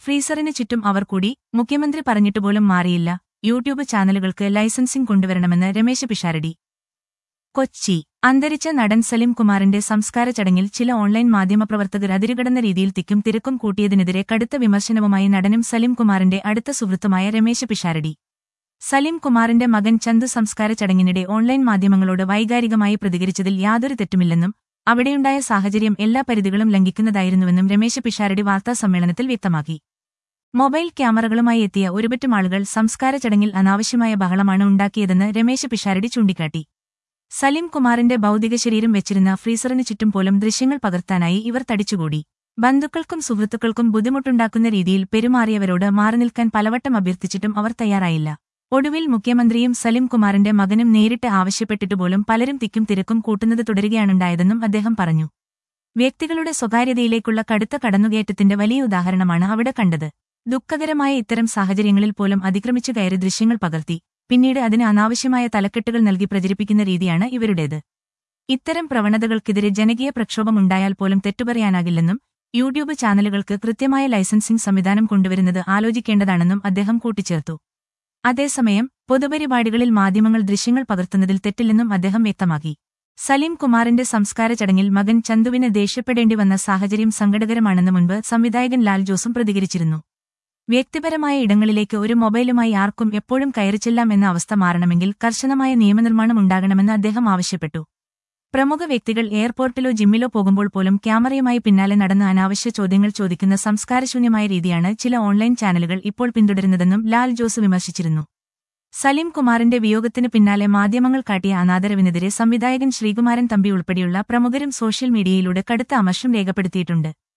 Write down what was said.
ഫ്രീസറിന് ചുറ്റും അവർ കൂടി മുഖ്യമന്ത്രി പറഞ്ഞിട്ടുപോലും മാറിയില്ല യൂട്യൂബ് ചാനലുകൾക്ക് ലൈസൻസിംഗ് കൊണ്ടുവരണമെന്ന് രമേശ് പിഷാരടി കൊച്ചി അന്തരിച്ച നടൻ സലിം കുമാറിന്റെ സംസ്കാര ചടങ്ങിൽ ചില ഓൺലൈൻ മാധ്യമപ്രവർത്തകർ അതിരുകടന്ന രീതിയിൽ തിക്കും തിരക്കും കൂട്ടിയതിനെതിരെ കടുത്ത വിമർശനവുമായി നടനും സലിം കുമാറിന്റെ അടുത്ത സുഹൃത്തുമായ രമേശ് പിഷാരടി സലിം കുമാറിന്റെ മകൻ ചന്തു സംസ്കാര ചടങ്ങിനിടെ ഓൺലൈൻ മാധ്യമങ്ങളോട് വൈകാരികമായി പ്രതികരിച്ചതിൽ യാതൊരു തെറ്റുമില്ലെന്നും അവിടെയുണ്ടായ സാഹചര്യം എല്ലാ പരിധികളും ലംഘിക്കുന്നതായിരുന്നുവെന്നും രമേശ് പിഷാരടി വാർത്താസമ്മേളനത്തിൽ വ്യക്തമാക്കി മൊബൈൽ ക്യാമറകളുമായി എത്തിയ ഒരുപറ്റം ആളുകൾ സംസ്കാര ചടങ്ങിൽ അനാവശ്യമായ ബഹളമാണ് ഉണ്ടാക്കിയതെന്ന് രമേശ് പിഷാരടി ചൂണ്ടിക്കാട്ടി സലിം കുമാറിന്റെ ഭൗതിക ശരീരം വെച്ചിരുന്ന ഫ്രീസറിന് ചുറ്റും പോലും ദൃശ്യങ്ങൾ പകർത്താനായി ഇവർ തടിച്ചുകൂടി ബന്ധുക്കൾക്കും സുഹൃത്തുക്കൾക്കും ബുദ്ധിമുട്ടുണ്ടാക്കുന്ന രീതിയിൽ പെരുമാറിയവരോട് മാറി നിൽക്കാൻ പലവട്ടം അഭ്യർത്ഥിച്ചിട്ടും അവർ തയ്യാറായില്ല ഒടുവിൽ മുഖ്യമന്ത്രിയും സലിം കുമാറിന്റെ മകനും നേരിട്ട് ആവശ്യപ്പെട്ടിട്ടുപോലും പലരും തിക്കും തിരക്കും കൂട്ടുന്നത് തുടരുകയാണുണ്ടായതെന്നും അദ്ദേഹം പറഞ്ഞു വ്യക്തികളുടെ സ്വകാര്യതയിലേക്കുള്ള കടുത്ത കടന്നുകയറ്റത്തിന്റെ വലിയ ഉദാഹരണമാണ് അവിടെ കണ്ടത് ദുഃഖകരമായ ഇത്തരം സാഹചര്യങ്ങളിൽ പോലും അതിക്രമിച്ചു കയറി ദൃശ്യങ്ങൾ പകർത്തി പിന്നീട് അതിന് അനാവശ്യമായ തലക്കെട്ടുകൾ നൽകി പ്രചരിപ്പിക്കുന്ന രീതിയാണ് ഇവരുടേത് ഇത്തരം പ്രവണതകൾക്കെതിരെ ജനകീയ പ്രക്ഷോഭമുണ്ടായാൽ പോലും തെറ്റുപറയാനാകില്ലെന്നും യൂട്യൂബ് ചാനലുകൾക്ക് കൃത്യമായ ലൈസൻസിംഗ് സംവിധാനം കൊണ്ടുവരുന്നത് ആലോചിക്കേണ്ടതാണെന്നും അദ്ദേഹം കൂട്ടിച്ചേർത്തു അതേസമയം പൊതുപരിപാടികളിൽ മാധ്യമങ്ങൾ ദൃശ്യങ്ങൾ പകർത്തുന്നതിൽ തെറ്റില്ലെന്നും അദ്ദേഹം വ്യക്തമാക്കി സലീം കുമാറിന്റെ സംസ്കാര ചടങ്ങിൽ മകൻ ചന്തുവിന് ദേഷ്യപ്പെടേണ്ടി വന്ന സാഹചര്യം സങ്കടകരമാണെന്ന് മുൻപ് സംവിധായകൻ ലാൽ ജോസും പ്രതികരിച്ചിരുന്നു വ്യക്തിപരമായ ഇടങ്ങളിലേക്ക് ഒരു മൊബൈലുമായി ആർക്കും എപ്പോഴും കയറിച്ചെല്ലാം എന്ന അവസ്ഥ മാറണമെങ്കിൽ കർശനമായ നിയമനിർമ്മാണം ഉണ്ടാകണമെന്ന് അദ്ദേഹം ആവശ്യപ്പെട്ടു പ്രമുഖ വ്യക്തികൾ എയർപോർട്ടിലോ ജിമ്മിലോ പോകുമ്പോൾ പോലും ക്യാമറയുമായി പിന്നാലെ നടന്ന് അനാവശ്യ ചോദ്യങ്ങൾ ചോദിക്കുന്ന സംസ്കാരശൂന്യമായ രീതിയാണ് ചില ഓൺലൈൻ ചാനലുകൾ ഇപ്പോൾ പിന്തുടരുന്നതെന്നും ലാൽ ജോസ് വിമർശിച്ചിരുന്നു സലീം കുമാറിന്റെ വിയോഗത്തിന് പിന്നാലെ മാധ്യമങ്ങൾ കാട്ടിയ അനാദരവിനെതിരെ സംവിധായകൻ ശ്രീകുമാരൻ തമ്പി ഉൾപ്പെടെയുള്ള പ്രമുഖരും സോഷ്യൽ മീഡിയയിലൂടെ കടുത്ത അമർഷം രേഖപ്പെടുത്തിയിട്ടുണ്ട്